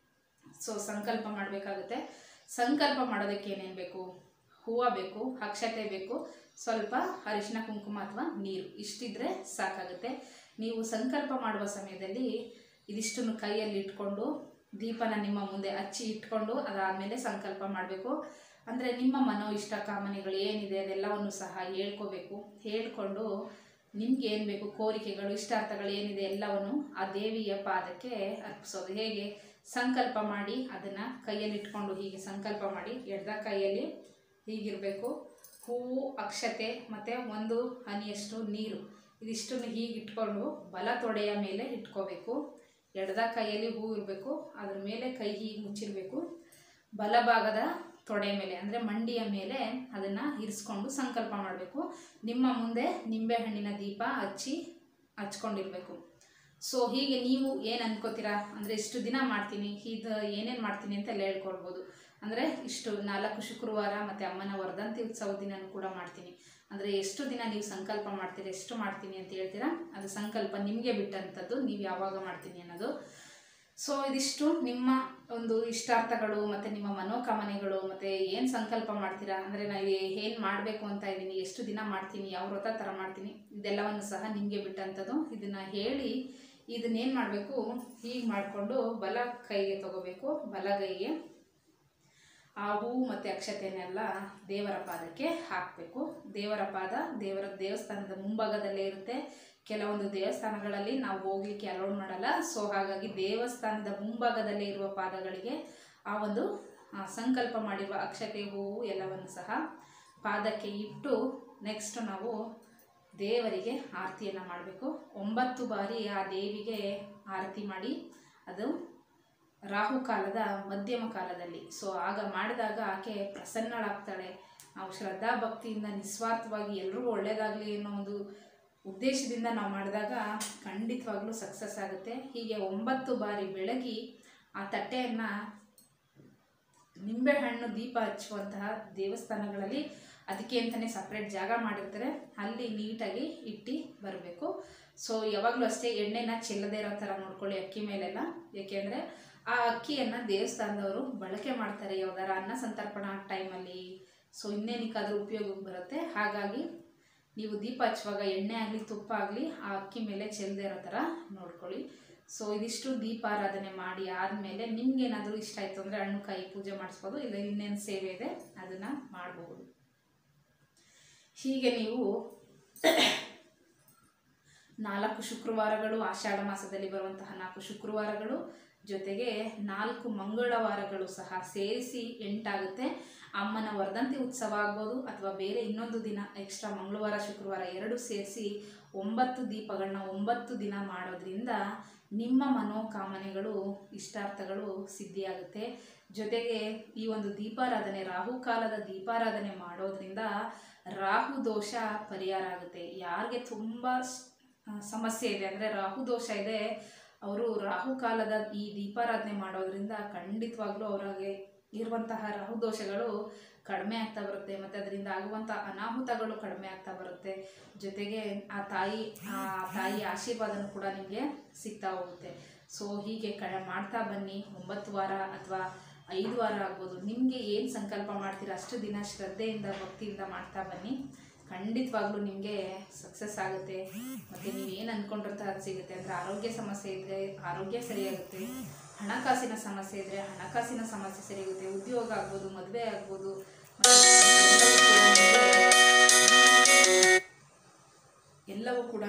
Speaker 1: ಸೊ ಸಂಕಲ್ಪ ಮಾಡಬೇಕಾಗುತ್ತೆ ಸಂಕಲ್ಪ ಮಾಡೋದಕ್ಕೆ ಏನೇನು ಬೇಕು ಹೂವು ಬೇಕು ಅಕ್ಷತೆ ಬೇಕು ಸ್ವಲ್ಪ ಅರಿಶಿನ ಕುಂಕುಮ ಅಥವಾ ನೀರು ಇಷ್ಟಿದ್ರೆ ಸಾಕಾಗುತ್ತೆ ನೀವು ಸಂಕಲ್ಪ ಮಾಡುವ ಸಮಯದಲ್ಲಿ ಇದಿಷ್ಟನ್ನು ಕೈಯಲ್ಲಿ ಇಟ್ಕೊಂಡು ದೀಪನ ನಿಮ್ಮ ಮುಂದೆ ಹಚ್ಚಿ ಇಟ್ಕೊಂಡು ಅದಾದಮೇಲೆ ಸಂಕಲ್ಪ ಮಾಡಬೇಕು ಅಂದರೆ ನಿಮ್ಮ ಮನೋ ಇಷ್ಟ ಕಾಮನೆಗಳು ಏನಿದೆ ಅದೆಲ್ಲವನ್ನು ಸಹ ಹೇಳ್ಕೋಬೇಕು ಹೇಳ್ಕೊಂಡು ನಿಮ್ಗೆ ಏನು ಬೇಕು ಕೋರಿಕೆಗಳು ಇಷ್ಟಾರ್ಥಗಳು ಏನಿದೆ ಎಲ್ಲವನ್ನು ಆ ದೇವಿಯ ಪಾದಕ್ಕೆ ಅರ್ಪಿಸೋದು ಹೇಗೆ ಸಂಕಲ್ಪ ಮಾಡಿ ಅದನ್ನು ಕೈಯಲ್ಲಿ ಇಟ್ಕೊಂಡು ಹೀಗೆ ಸಂಕಲ್ಪ ಮಾಡಿ ಎಡ್ದ ಕೈಯಲ್ಲಿ ಹೀಗಿರಬೇಕು ಹೂವು ಅಕ್ಷತೆ ಮತ್ತು ಒಂದು ಹನಿಯಷ್ಟು ನೀರು ಇದಿಷ್ಟನ್ನು ಹೀಗೆ ಇಟ್ಕೊಂಡು ಬಲ ತೊಡೆಯ ಮೇಲೆ ಇಟ್ಕೋಬೇಕು ಎಡದ ಕೈಯಲ್ಲಿ ಹೂ ಇರಬೇಕು ಅದ್ರ ಮೇಲೆ ಕೈ ಹೀಗೆ ಮುಚ್ಚಿರಬೇಕು ಬಲಭಾಗದ ತೊಡೆ ಮೇಲೆ ಅಂದರೆ ಮಂಡಿಯ ಮೇಲೆ ಅದನ್ನು ಇರಿಸ್ಕೊಂಡು ಸಂಕಲ್ಪ ಮಾಡಬೇಕು ನಿಮ್ಮ ಮುಂದೆ ನಿಂಬೆಹಣ್ಣಿನ ದೀಪ ಹಚ್ಚಿ ಹಚ್ಕೊಂಡಿರ್ಬೇಕು ಸೊ ಹೀಗೆ ನೀವು ಏನು ಅನ್ಕೋತೀರಾ ಅಂದರೆ ಇಷ್ಟು ದಿನ ಮಾಡ್ತೀನಿ ಇದು ಏನೇನು ಮಾಡ್ತೀನಿ ಅಂತೆಲ್ಲ ಹೇಳ್ಕೊಳ್ಬೋದು ಅಂದರೆ ಇಷ್ಟು ನಾಲ್ಕು ಶುಕ್ರವಾರ ಮತ್ತು ಅಮ್ಮನ ವರ್ಧಂತಿ ಉತ್ಸವ ದಿನನೂ ಕೂಡ ಮಾಡ್ತೀನಿ ಅಂದರೆ ಎಷ್ಟು ದಿನ ನೀವು ಸಂಕಲ್ಪ ಮಾಡ್ತೀರಿ ಎಷ್ಟು ಮಾಡ್ತೀನಿ ಅಂತ ಹೇಳ್ತೀರಾ ಅದು ಸಂಕಲ್ಪ ನಿಮಗೆ ಬಿಟ್ಟಂಥದ್ದು ನೀವು ಯಾವಾಗ ಮಾಡ್ತೀನಿ ಅನ್ನೋದು ಸೊ ಇದಿಷ್ಟು ನಿಮ್ಮ ಒಂದು ಇಷ್ಟಾರ್ಥಗಳು ಮತ್ತು ನಿಮ್ಮ ಮನೋಕಾಮನೆಗಳು ಮತ್ತು ಏನು ಸಂಕಲ್ಪ ಮಾಡ್ತೀರಾ ಅಂದರೆ ನಾನು ಏನು ಮಾಡಬೇಕು ಅಂತ ಇದ್ದೀನಿ ಎಷ್ಟು ದಿನ ಮಾಡ್ತೀನಿ ಯಾವ ವ್ರತ ಥರ ಮಾಡ್ತೀನಿ ಇದೆಲ್ಲವನ್ನು ಸಹ ನಿಮಗೆ ಬಿಟ್ಟಂಥದ್ದು ಇದನ್ನು ಹೇಳಿ ಇದನ್ನೇನು ಮಾಡಬೇಕು ಹೀಗೆ ಮಾಡಿಕೊಂಡು ಬಲ ಕೈಗೆ ತಗೋಬೇಕು ಬಲಗೈಗೆ ಆ ಹೂವು ಮತ್ತು ಅಕ್ಷತೆನೆಲ್ಲ ದೇವರ ಪಾದಕ್ಕೆ ಹಾಕಬೇಕು ದೇವರ ಪಾದ ದೇವರ ದೇವಸ್ಥಾನದ ಮುಂಭಾಗದಲ್ಲೇ ಇರುತ್ತೆ ಕೆಲವೊಂದು ದೇವಸ್ಥಾನಗಳಲ್ಲಿ ನಾವು ಹೋಗ್ಲಿಕ್ಕೆ ಅಲೌಡ್ ಮಾಡಲ್ಲ ಸೊ ಹಾಗಾಗಿ ದೇವಸ್ಥಾನದ ಮುಂಭಾಗದಲ್ಲೇ ಇರುವ ಪಾದಗಳಿಗೆ ಆ ಒಂದು ಆ, ಸಂಕಲ್ಪ ಮಾಡಿರುವ ಅಕ್ಷತೆ ಹೂವು ಎಲ್ಲವನ್ನು ಸಹ ಪಾದಕ್ಕೆ ಇಟ್ಟು ನೆಕ್ಸ್ಟ್ ನಾವು ದೇವರಿಗೆ ಆರತಿಯನ್ನು ಮಾಡಬೇಕು ಒಂಬತ್ತು ಬಾರಿ ಆ ದೇವಿಗೆ ಆರತಿ ಮಾಡಿ ಅದು ರಾಹುಕಾಲದ ಮಧ್ಯಮ ಕಾಲದಲ್ಲಿ ಸೊ ಆಗ ಮಾಡಿದಾಗ ಆಕೆ ಪ್ರಸನ್ನಳಾಗ್ತಾಳೆ ನಾವು ಶ್ರದ್ಧಾ ಭಕ್ತಿಯಿಂದ ನಿಸ್ವಾರ್ಥವಾಗಿ ಎಲ್ರಿಗೂ ಒಳ್ಳೆಯದಾಗಲಿ ಅನ್ನೋ ಒಂದು ಉದ್ದೇಶದಿಂದ ನಾವು ಮಾಡಿದಾಗ ಖಂಡಿತವಾಗ್ಲೂ ಸಕ್ಸಸ್ ಆಗುತ್ತೆ ಹೀಗೆ ಒಂಬತ್ತು ಬಾರಿ ಬೆಳಗಿ ಆ ತಟ್ಟೆಯನ್ನು ನಿಂಬೆಹಣ್ಣು ದೀಪ ಹಚ್ಚುವಂತಹ ದೇವಸ್ಥಾನಗಳಲ್ಲಿ ಅದಕ್ಕೆ ಅಂತಲೇ ಸಪ್ರೇಟ್ ಜಾಗ ಮಾಡಿರ್ತಾರೆ ಅಲ್ಲಿ ನೀಟಾಗಿ ಇಟ್ಟು ಬರಬೇಕು ಸೊ ಯಾವಾಗಲೂ ಅಷ್ಟೇ ಎಣ್ಣೆನ ಚೆಲ್ಲದೇ ಇರೋ ಥರ ನೋಡ್ಕೊಳ್ಳಿ ಅಕ್ಕಿ ಮೇಲೆಲ್ಲ ಏಕೆಂದರೆ ಆ ಅಕ್ಕಿಯನ್ನು ದೇವಸ್ಥಾನದವರು ಬಳಕೆ ಮಾಡ್ತಾರೆ ಯಾವ್ದಾರ ಅನ್ನ ಸಂತರ್ಪಣಾ ಟೈಮಲ್ಲಿ ಸೊ ಇನ್ನೇನಕ್ಕಾದ್ರೂ ಉಪಯೋಗಕ್ಕೆ ಬರುತ್ತೆ ಹಾಗಾಗಿ ನೀವು ದೀಪ ಹಚ್ಚುವಾಗ ಎಣ್ಣೆ ಆಗಲಿ ತುಪ್ಪ ಆಗಲಿ ಆ ಅಕ್ಕಿ ಮೇಲೆ ಚೆಲ್ಲದೆ ಇರೋ ಥರ ನೋಡ್ಕೊಳ್ಳಿ ಸೊ ಇದಿಷ್ಟು ದೀಪಾರಾಧನೆ ಮಾಡಿ ಆದಮೇಲೆ ನಿಮ್ಗೇನಾದರೂ ಇಷ್ಟ ಆಯಿತು ಅಂದರೆ ಹಣ್ಣು ಕಾಯಿ ಪೂಜೆ ಮಾಡಿಸ್ಬೋದು ಇಲ್ಲ ಇನ್ನೇನು ಸೇವೆ ಇದೆ ಅದನ್ನು ಮಾಡಬಹುದು ಹೀಗೆ ನೀವು ನಾಲ್ಕು ಶುಕ್ರವಾರಗಳು ಆಷಾಢ ಮಾಸದಲ್ಲಿ ಬರುವಂತಹ ನಾಲ್ಕು ಶುಕ್ರವಾರಗಳು ಜೊತೆಗೆ ನಾಲ್ಕು ಮಂಗಳವಾರಗಳು ಸಹ ಸೇರಿಸಿ ಎಂಟಾಗುತ್ತೆ ಅಮ್ಮನ ವರ್ಧಂತಿ ಉತ್ಸವ ಆಗ್ಬೋದು ಅಥವಾ ಬೇರೆ ಇನ್ನೊಂದು ದಿನ ಎಕ್ಸ್ಟ್ರಾ ಮಂಗಳವಾರ ಶುಕ್ರವಾರ ಎರಡು ಸೇರಿಸಿ ಒಂಬತ್ತು ದೀಪಗಳನ್ನ ಒಂಬತ್ತು ದಿನ ಮಾಡೋದ್ರಿಂದ ನಿಮ್ಮ ಮನೋಕಾಮನೆಗಳು ಇಷ್ಟಾರ್ಥಗಳು ಸಿದ್ಧಿಯಾಗುತ್ತೆ ಜೊತೆಗೆ ಈ ಒಂದು ದೀಪಾರಾಧನೆ ರಾಹುಕಾಲದ ದೀಪಾರಾಧನೆ ಮಾಡೋದ್ರಿಂದ ರಾಹು ದೋಷ ಪರಿಹಾರ ಆಗುತ್ತೆ ಯಾರಿಗೆ ತುಂಬ ಸಮಸ್ಯೆ ಇದೆ ಅಂದರೆ ರಾಹು ದೋಷ ಇದೆ ಅವರು ರಾಹುಕಾಲದ ಈ ದೀಪಾರಾಧನೆ ಮಾಡೋದ್ರಿಂದ ಖಂಡಿತವಾಗ್ಲೂ ಅವರಿಗೆ ಇರುವಂತಹ ರಾಹು ದೋಷಗಳು ಕಡಿಮೆ ಆಗ್ತಾ ಬರುತ್ತೆ ಮತ್ತು ಅದರಿಂದ ಆಗುವಂಥ ಅನಾಹುತಗಳು ಕಡಿಮೆ ಆಗ್ತಾ ಬರುತ್ತೆ ಜೊತೆಗೆ ಆ ತಾಯಿ ಆ ತಾಯಿ ಆಶೀರ್ವಾದನೂ ಕೂಡ ನಿಮಗೆ ಸಿಗ್ತಾ ಹೋಗುತ್ತೆ ಸೊ ಹೀಗೆ ಕ ಮಾಡ್ತಾ ಬನ್ನಿ ಒಂಬತ್ತು ವಾರ ಅಥವಾ ಐದು ವಾರ ಆಗ್ಬೋದು ನಿಮಗೆ ಏನು ಸಂಕಲ್ಪ ಮಾಡ್ತೀರಾ ಅಷ್ಟು ದಿನ ಶ್ರದ್ಧೆಯಿಂದ ಭಕ್ತಿಯಿಂದ ಮಾಡ್ತಾ ಬನ್ನಿ ಖಂಡಿತವಾಗ್ಲೂ ನಿಮಗೆ ಸಕ್ಸಸ್ ಆಗುತ್ತೆ ಮತ್ತು ನೀವು ಏನು ಅಂದ್ಕೊಂಡಿರ್ತಾ ಅದು ಸಿಗುತ್ತೆ ಅಂದರೆ ಆರೋಗ್ಯ ಸಮಸ್ಯೆ ಇದ್ದರೆ ಆರೋಗ್ಯ ಸರಿಯಾಗುತ್ತೆ ಹಣಕಾಸಿನ ಸಮಸ್ಯೆ ಇದ್ದರೆ ಹಣಕಾಸಿನ ಸಮಸ್ಯೆ ಸರಿಯಾಗುತ್ತೆ ಉದ್ಯೋಗ ಆಗ್ಬೋದು ಮದುವೆ ಆಗ್ಬೋದು ಮತ್ತೆ ಎಲ್ಲವೂ ಕೂಡ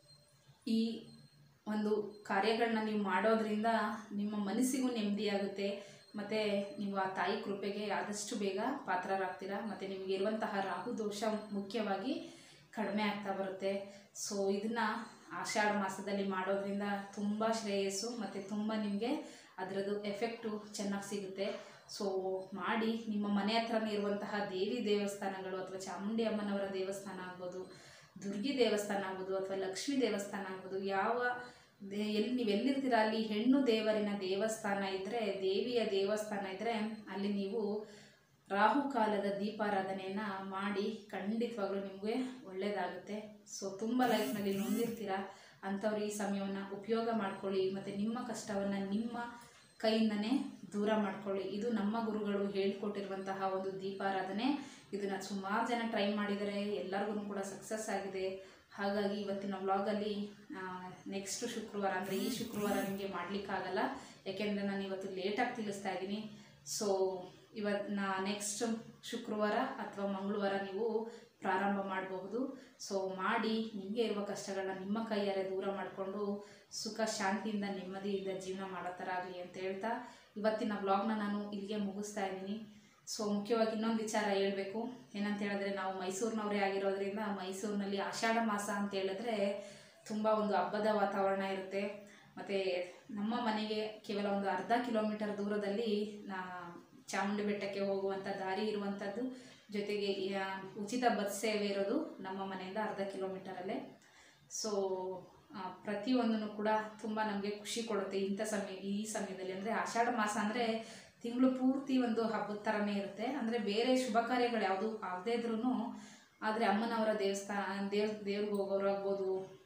Speaker 1: ಈ ಒಂದು ಕಾರ್ಯಗಳನ್ನ ನೀವು ಮಾಡೋದ್ರಿಂದ ನಿಮ್ಮ ಮನಸ್ಸಿಗೂ ನೆಮ್ಮದಿಯಾಗುತ್ತೆ ಮತ್ತು ನೀವು ಆ ತಾಯಿ ಕೃಪೆಗೆ ಆದಷ್ಟು ಬೇಗ ಪಾತ್ರರಾಗ್ತೀರಾ ಮತ್ತು ನಿಮಗೆ ಇರುವಂತಹ ರಾಹು ದೋಷ ಮುಖ್ಯವಾಗಿ ಕಡಿಮೆ ಆಗ್ತಾ ಬರುತ್ತೆ ಸೊ ಇದನ್ನು ಆಷಾಢ ಮಾಸದಲ್ಲಿ ಮಾಡೋದ್ರಿಂದ ತುಂಬ ಶ್ರೇಯಸ್ಸು ಮತ್ತು ತುಂಬ ನಿಮಗೆ ಅದರದ್ದು ಎಫೆಕ್ಟು ಚೆನ್ನಾಗಿ ಸಿಗುತ್ತೆ ಸೊ ಮಾಡಿ ನಿಮ್ಮ ಮನೆ ಹತ್ರನೇ ಇರುವಂತಹ ದೇವಿ ದೇವಸ್ಥಾನಗಳು ಅಥವಾ ಚಾಮುಂಡಿ ಅಮ್ಮನವರ ದೇವಸ್ಥಾನ ಆಗ್ಬೋದು ದುರ್ಗಿ ದೇವಸ್ಥಾನ ಆಗ್ಬೋದು ಅಥವಾ ಲಕ್ಷ್ಮೀ ದೇವಸ್ಥಾನ ಆಗ್ಬೋದು ಯಾವ ದೇ ಎಲ್ಲಿ ನೀವು ಎಲ್ಲಿರ್ತೀರ ಅಲ್ಲಿ ಹೆಣ್ಣು ದೇವರಿನ ದೇವಸ್ಥಾನ ಇದ್ದರೆ ದೇವಿಯ ದೇವಸ್ಥಾನ ಇದ್ದರೆ ಅಲ್ಲಿ ನೀವು ರಾಹುಕಾಲದ ದೀಪಾರಾಧನೆಯನ್ನು ಮಾಡಿ ಖಂಡಿತವಾಗ್ಲೂ ನಿಮಗೆ ಒಳ್ಳೆಯದಾಗುತ್ತೆ ಸೊ ತುಂಬ ಲೈಫ್ನಲ್ಲಿ ನೊಂದಿರ್ತೀರ ಅಂಥವ್ರು ಈ ಸಮಯವನ್ನು ಉಪಯೋಗ ಮಾಡ್ಕೊಳ್ಳಿ ಮತ್ತು ನಿಮ್ಮ ಕಷ್ಟವನ್ನು ನಿಮ್ಮ ಕೈಯಿಂದನೇ ದೂರ ಮಾಡ್ಕೊಳ್ಳಿ ಇದು ನಮ್ಮ ಗುರುಗಳು ಹೇಳ್ಕೊಟ್ಟಿರುವಂತಹ ಒಂದು ದೀಪಾರಾಧನೆ ಇದನ್ನು ಸುಮಾರು ಜನ ಟ್ರೈ ಮಾಡಿದರೆ ಎಲ್ಲರಿಗೂ ಕೂಡ ಸಕ್ಸಸ್ ಆಗಿದೆ ಹಾಗಾಗಿ ಇವತ್ತಿನ ವ್ಲಾಗಲ್ಲಿ ನೆಕ್ಸ್ಟ್ ಶುಕ್ರವಾರ ಅಂದರೆ ಈ ಶುಕ್ರವಾರ ನಿಮಗೆ ಮಾಡಲಿಕ್ಕಾಗಲ್ಲ ಯಾಕೆಂದರೆ ನಾನು ಇವತ್ತು ಲೇಟಾಗಿ ತಿಳಿಸ್ತಾ ಇದ್ದೀನಿ ಸೊ ಇವತ್ತು ನಾ ನೆಕ್ಸ್ಟ್ ಶುಕ್ರವಾರ ಅಥವಾ ಮಂಗಳವಾರ ನೀವು ಪ್ರಾರಂಭ ಮಾಡಬಹುದು ಸೊ ಮಾಡಿ ನಿಮಗೆ ಇರುವ ಕಷ್ಟಗಳನ್ನ ನಿಮ್ಮ ಕೈಯಾರೆ ದೂರ ಮಾಡಿಕೊಂಡು ಸುಖ ಶಾಂತಿಯಿಂದ ನೆಮ್ಮದಿಯಿಂದ ಜೀವನ ಮಾಡೋ ಥರ ಆಗಲಿ ಅಂತ ಹೇಳ್ತಾ ಇವತ್ತಿನ ವ್ಲಾಗ್ನ ನಾನು ಇಲ್ಲಿಗೆ ಮುಗಿಸ್ತಾ ಇದ್ದೀನಿ ಸೊ ಮುಖ್ಯವಾಗಿ ಇನ್ನೊಂದು ವಿಚಾರ ಹೇಳಬೇಕು ಏನಂತ ಹೇಳಿದ್ರೆ ನಾವು ಮೈಸೂರಿನವರೇ ಆಗಿರೋದ್ರಿಂದ ಮೈಸೂರಿನಲ್ಲಿ ಆಷಾಢ ಮಾಸ ಅಂತ ಹೇಳಿದ್ರೆ ತುಂಬ ಒಂದು ಹಬ್ಬದ ವಾತಾವರಣ ಇರುತ್ತೆ ಮತ್ತು ನಮ್ಮ ಮನೆಗೆ ಕೇವಲ ಒಂದು ಅರ್ಧ ಕಿಲೋಮೀಟರ್ ದೂರದಲ್ಲಿ ನಾ ಚಾಮುಂಡಿ ಬೆಟ್ಟಕ್ಕೆ ಹೋಗುವಂಥ ದಾರಿ ಇರುವಂಥದ್ದು ಜೊತೆಗೆ ಆ, ಉಚಿತ ಬಸ್ ಸೇವೆ ಇರೋದು ನಮ್ಮ ಮನೆಯಿಂದ ಅರ್ಧ ಕಿಲೋಮೀಟರಲ್ಲೇ ಸೊ ಪ್ರತಿಯೊಂದನ್ನು ಕೂಡ ತುಂಬ ನಮಗೆ ಖುಷಿ ಕೊಡುತ್ತೆ ಇಂಥ ಸಮಯ ಈ ಸಮಯದಲ್ಲಿ ಅಂದರೆ ಆಷಾಢ ಮಾಸ ಅಂದರೆ ತಿಂಗಳು ಪೂರ್ತಿ ಒಂದು ಹಬ್ಬದ ಥರನೇ ಇರುತ್ತೆ ಅಂದರೆ ಬೇರೆ ಶುಭ ಕಾರ್ಯಗಳು ಯಾವುದು ಆಗದೇ ಇದ್ರೂ ಆದರೆ ಅಮ್ಮನವರ ದೇವಸ್ಥಾನ ದೇವ್ ದೇವ್ರಿಗೆ ಹೋಗೋರು ಆಗ್ಬೋದು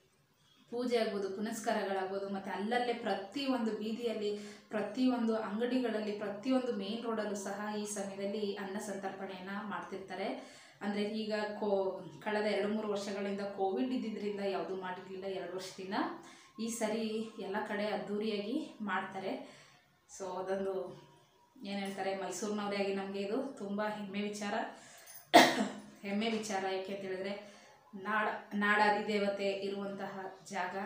Speaker 1: ಪೂಜೆ ಆಗ್ಬೋದು ಪುನಸ್ಕಾರಗಳಾಗ್ಬೋದು ಮತ್ತು ಅಲ್ಲಲ್ಲೇ ಪ್ರತಿಯೊಂದು ಬೀದಿಯಲ್ಲಿ ಪ್ರತಿಯೊಂದು ಅಂಗಡಿಗಳಲ್ಲಿ ಪ್ರತಿಯೊಂದು ಮೇನ್ ರೋಡಲ್ಲೂ ಸಹ ಈ ಸಮಯದಲ್ಲಿ ಅನ್ನ ಸಂತರ್ಪಣೆಯನ್ನು ಮಾಡ್ತಿರ್ತಾರೆ ಅಂದರೆ ಈಗ ಕೋ ಕಳೆದ ಎರಡು ಮೂರು ವರ್ಷಗಳಿಂದ ಕೋವಿಡ್ ಇದ್ದಿದ್ದರಿಂದ ಯಾವುದೂ ಮಾಡಿರಲಿಲ್ಲ ಎರಡು ವರ್ಷದಿಂದ ಈ ಸರಿ ಎಲ್ಲ ಕಡೆ ಅದ್ಧೂರಿಯಾಗಿ ಮಾಡ್ತಾರೆ ಸೊ ಅದೊಂದು ಏನು ಹೇಳ್ತಾರೆ ಮೈಸೂರಿನವರೇ ಆಗಿ ನಮಗೆ ಇದು ತುಂಬ ಹೆಮ್ಮೆ ವಿಚಾರ ಹೆಮ್ಮೆ ವಿಚಾರ ಯಾಕೆ ಅಂತ ಹೇಳಿದ್ರೆ ನಾಡ ನಾಡಾದಿದೇವತೆ ಇರುವಂತಹ ಜಾಗ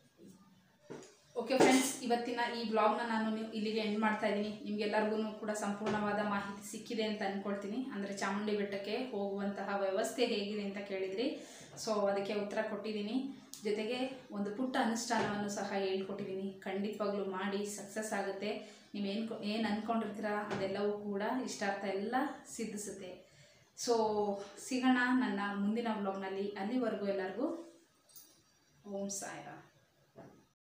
Speaker 1: ಓಕೆ ಫ್ರೆಂಡ್ಸ್ ಇವತ್ತಿನ ಈ ಬ್ಲಾಗ್ನ ನಾನು ನೀವು ಇಲ್ಲಿಗೆ ಎಂಡ್ ಮಾಡ್ತಾ ಇದ್ದೀನಿ ನಿಮ್ಗೆಲ್ಲರಿಗೂ ಕೂಡ ಸಂಪೂರ್ಣವಾದ ಮಾಹಿತಿ ಸಿಕ್ಕಿದೆ ಅಂತ ಅಂದ್ಕೊಳ್ತೀನಿ ಅಂದರೆ ಚಾಮುಂಡಿ ಬೆಟ್ಟಕ್ಕೆ ಹೋಗುವಂತಹ ವ್ಯವಸ್ಥೆ ಹೇಗಿದೆ ಅಂತ ಕೇಳಿದ್ರಿ ಸೊ ಅದಕ್ಕೆ ಉತ್ತರ ಕೊಟ್ಟಿದ್ದೀನಿ ಜೊತೆಗೆ ಒಂದು ಪುಟ್ಟ ಅನುಷ್ಠಾನವನ್ನು ಸಹ ಹೇಳ್ಕೊಟ್ಟಿದ್ದೀನಿ ಖಂಡಿತವಾಗ್ಲೂ ಮಾಡಿ ಸಕ್ಸಸ್ ಆಗುತ್ತೆ ನೀವೇನು ಏನು ಅಂದ್ಕೊಂಡಿರ್ತೀರ ಅದೆಲ್ಲವೂ ಕೂಡ ಇಷ್ಟಾರ್ಥ ಎಲ್ಲ ಸಿದ್ಧಿಸುತ್ತೆ ಸೊ ಸಿಗೋಣ ನನ್ನ ಮುಂದಿನ ವ್ಲಾಗ್ನಲ್ಲಿ ಅಲ್ಲಿವರೆಗೂ ಎಲ್ಲರಿಗೂ ಓಂ ಸಾಯಿರಾಮ್